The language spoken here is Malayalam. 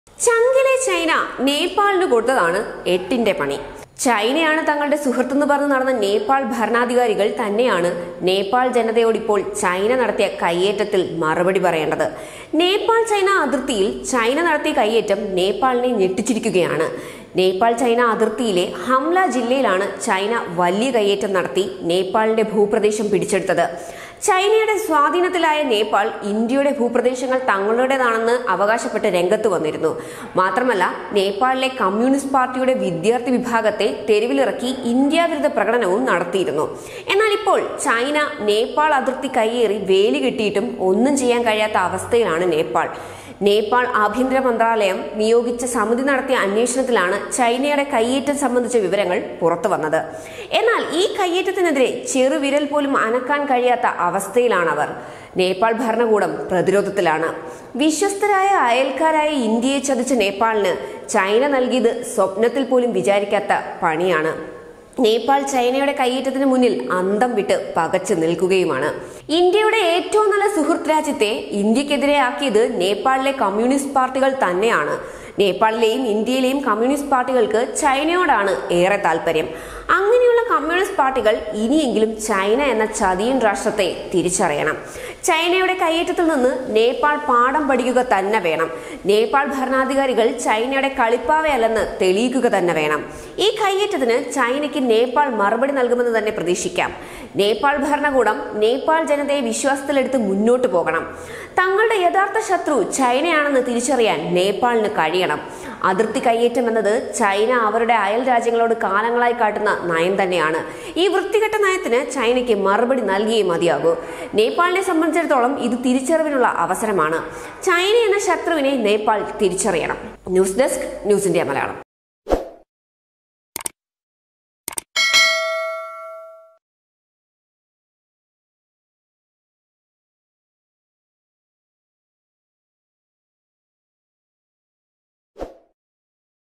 ചങ്കിലെ ചൈന നേപ്പാളിന് കൊടുത്തതാണ് എട്ടിന്റെ പണി ചൈനയാണ് തങ്ങളുടെ സുഹൃത്തെന്ന് പറഞ്ഞ് നടന്ന നേപ്പാൾ ഭരണാധികാരികൾ തന്നെയാണ് നേപ്പാൾ ജനതയോട് ഇപ്പോൾ ചൈന നടത്തിയ കയ്യേറ്റത്തിൽ മറുപടി പറയേണ്ടത് നേപ്പാൾ ചൈന അതിർത്തിയിൽ ചൈന നടത്തിയ കയ്യേറ്റം നേപ്പാളിനെ ഞെട്ടിച്ചിരിക്കുകയാണ് നേപ്പാൾ ചൈന അതിർത്തിയിലെ ഹംല ജില്ലയിലാണ് ചൈന വലിയ കയ്യേറ്റം നടത്തി നേപ്പാളിന്റെ ഭൂപ്രദേശം പിടിച്ചെടുത്തത് ചൈനയുടെ സ്വാധീനത്തിലായ നേപ്പാൾ ഇന്ത്യയുടെ ഭൂപ്രദേശങ്ങൾ തങ്ങളുടേതാണെന്ന് അവകാശപ്പെട്ട് രംഗത്ത് വന്നിരുന്നു മാത്രമല്ല നേപ്പാളിലെ കമ്മ്യൂണിസ്റ്റ് പാർട്ടിയുടെ വിദ്യാർത്ഥി വിഭാഗത്തെ തെരുവിലിറക്കി ഇന്ത്യ വിരുദ്ധ പ്രകടനവും നടത്തിയിരുന്നു എന്നാൽ ഇപ്പോൾ ചൈന നേപ്പാൾ അതിർത്തി കയ്യേറി വേലി കെട്ടിയിട്ടും ഒന്നും ചെയ്യാൻ കഴിയാത്ത അവസ്ഥയിലാണ് നേപ്പാൾ നേപ്പാൾ ആഭ്യന്തര മന്ത്രാലയം നിയോഗിച്ച സമിതി നടത്തിയ അന്വേഷണത്തിലാണ് ചൈനയുടെ കയ്യേറ്റം സംബന്ധിച്ച വിവരങ്ങൾ പുറത്തു വന്നത് എന്നാൽ ഈ കയ്യേറ്റത്തിനെതിരെ ചെറുവിരൽ പോലും അനക്കാൻ കഴിയാത്ത അവസ്ഥയിലാണ് അവർ നേപ്പാൾ ഭരണകൂടം പ്രതിരോധത്തിലാണ് വിശ്വസ്തരായ അയൽക്കാരായ ഇന്ത്യയെ ചതിച്ച നേപ്പാളിന് ചൈന നൽകിയത് സ്വപ്നത്തിൽ പോലും വിചാരിക്കാത്ത പണിയാണ് നേപ്പാൾ ചൈനയുടെ കയ്യേറ്റത്തിന് മുന്നിൽ അന്തം വിട്ട് പകച്ചു നിൽക്കുകയുമാണ് ഇന്ത്യയുടെ ഏറ്റവും നല്ല സുഹൃത്ത് രാജ്യത്തെ ഇന്ത്യക്കെതിരെ ആക്കിയത് നേപ്പാളിലെ കമ്മ്യൂണിസ്റ്റ് പാർട്ടികൾ തന്നെയാണ് നേപ്പാളിലെയും ഇന്ത്യയിലെയും കമ്മ്യൂണിസ്റ്റ് പാർട്ടികൾക്ക് ചൈനയോടാണ് ഏറെ താല്പര്യം അങ്ങനെയുള്ള കമ്മ്യൂണിസ്റ്റ് പാർട്ടികൾ ഇനിയെങ്കിലും ചൈന എന്ന ചതിയൻ രാഷ്ട്രത്തെ തിരിച്ചറിയണം ചൈനയുടെ കയ്യേറ്റത്തിൽ നിന്ന് നേപ്പാൾ പാഠം പഠിക്കുക തന്നെ വേണം നേപ്പാൾ ഭരണാധികാരികൾ ചൈനയുടെ കളിപ്പാവയല്ലെന്ന് തെളിയിക്കുക തന്നെ വേണം ഈ കയ്യേറ്റത്തിന് ചൈനയ്ക്ക് നേപ്പാൾ മറുപടി നൽകുമെന്ന് തന്നെ പ്രതീക്ഷിക്കാം നേപ്പാൾ ഭരണകൂടം നേപ്പാൾ ജനതയെ വിശ്വാസത്തിലെടുത്ത് മുന്നോട്ട് പോകണം തങ്ങളുടെ യഥാർത്ഥ ശത്രു ചൈനയാണെന്ന് തിരിച്ചറിയാൻ നേപ്പാളിന് കഴിയണം അതിർത്തി കയ്യേറ്റം എന്നത് ചൈന അവരുടെ അയൽ രാജ്യങ്ങളോട് കാലങ്ങളായി കാട്ടുന്ന നയം തന്നെയാണ് ഈ വൃത്തികെട്ട നയത്തിന് ചൈനയ്ക്ക് മറുപടി നൽകിയേ മതിയാകൂ നേപ്പാളിനെ സംബന്ധിച്ചിടത്തോളം ഇത് തിരിച്ചറിവിനുള്ള അവസരമാണ് ചൈന എന്ന ശത്രുവിനെ നേപ്പാൾ തിരിച്ചറിയണം news desk news India Malayalam